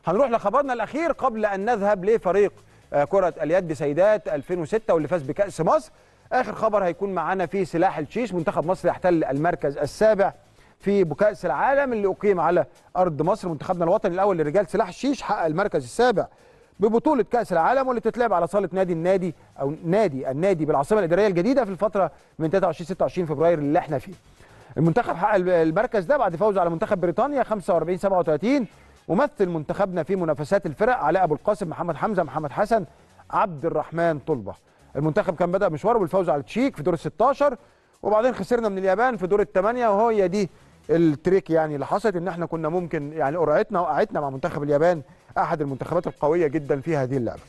هنروح لخبرنا الاخير قبل ان نذهب لفريق آه، كره اليد سيدات 2006 واللي فاز بكاس مصر اخر خبر هيكون معانا في سلاح الشيش منتخب مصر يحتل المركز السابع في كاس العالم اللي اقيم على ارض مصر منتخبنا الوطني الاول لرجال سلاح الشيش حقق المركز السابع ببطوله كاس العالم واللي تتلعب على صاله نادي النادي او نادي النادي بالعاصمه الاداريه الجديده في الفتره من 23 26 فبراير اللي احنا فيه المنتخب حقق المركز ده بعد فوزه على منتخب بريطانيا 45 37 ومثل منتخبنا في منافسات الفرق علاء ابو القاسم محمد حمزه محمد حسن عبد الرحمن طلبه المنتخب كان بدا مشواره بالفوز على التشيك في دور ال 16 وبعدين خسرنا من اليابان في دور الثمانيه وهي دي التريك يعني اللي حصلت ان احنا كنا ممكن يعني قرعتنا وقعتنا مع منتخب اليابان احد المنتخبات القويه جدا في هذه اللعبه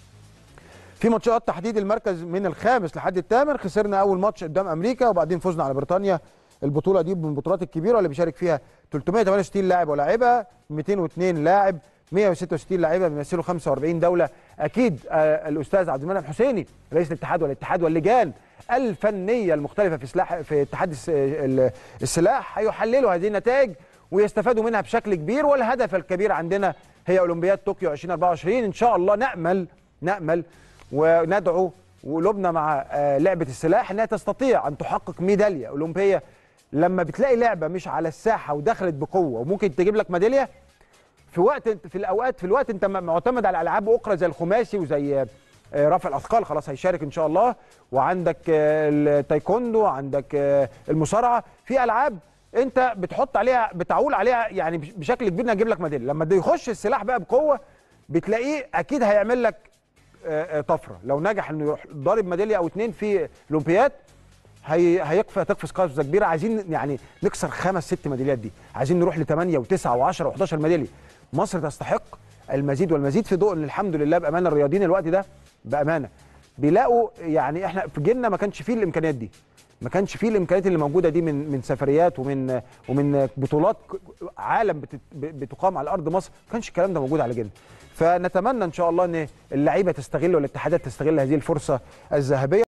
في ماتشات تحديد المركز من الخامس لحد الثامن خسرنا اول ماتش قدام امريكا وبعدين فزنا على بريطانيا البطوله دي من البطولات الكبيره اللي بيشارك فيها 368 لاعب ولاعبه 202 لاعب 166 لاعبه بيمثلوا 45 دوله اكيد آه الاستاذ عبد المنعم حسيني رئيس الاتحاد والاتحاد واللجان الفنيه المختلفه في سلاح في اتحاد الس- ال- السلاح هيحللوا هذه النتائج ويستفادوا منها بشكل كبير والهدف الكبير عندنا هي اولمبياد طوكيو 2024 ان شاء الله نامل نامل وندعو وقلوبنا مع آه، لعبه السلاح انها تستطيع ان تحقق ميداليه اولمبيه لما بتلاقي لعبه مش على الساحه ودخلت بقوه وممكن تجيب لك ميداليه في وقت في الاوقات في الوقت انت م- معتمد على العاب اخرى زي الخماسي وزي آه، رفع الاثقال خلاص هيشارك ان شاء الله وعندك آه، التايكوندو عندك آه، المصارعه في العاب انت بتحط عليها بتعول عليها يعني بش- بشكل كبير انها تجيب لك ميداليه لما ده يخش السلاح بقى بقوه بتلاقيه اكيد هيعمل لك آه، آه، طفره لو نجح انه يروح ضارب ميداليه او اتنين في الاولمبياد هي هيقفز تقفز قفزه كبيره عايزين يعني نكسر خمس ست ميداليات دي عايزين نروح لثمانيه وتسعه و10 و11 ميداليه مصر تستحق المزيد والمزيد في ضوء ان الحمد لله بامانه الرياضيين الوقت ده بامانه بيلاقوا يعني احنا في جيلنا ما كانش فيه الامكانيات دي ما كانش فيه الامكانيات اللي موجوده دي من من سفريات ومن ومن بطولات ك- عالم بتت- بتقام على ارض مصر ما كانش الكلام ده موجود على جيلنا فنتمنى ان شاء الله ان اللعيبه تستغل والاتحادات تستغل هذه الفرصه الذهبيه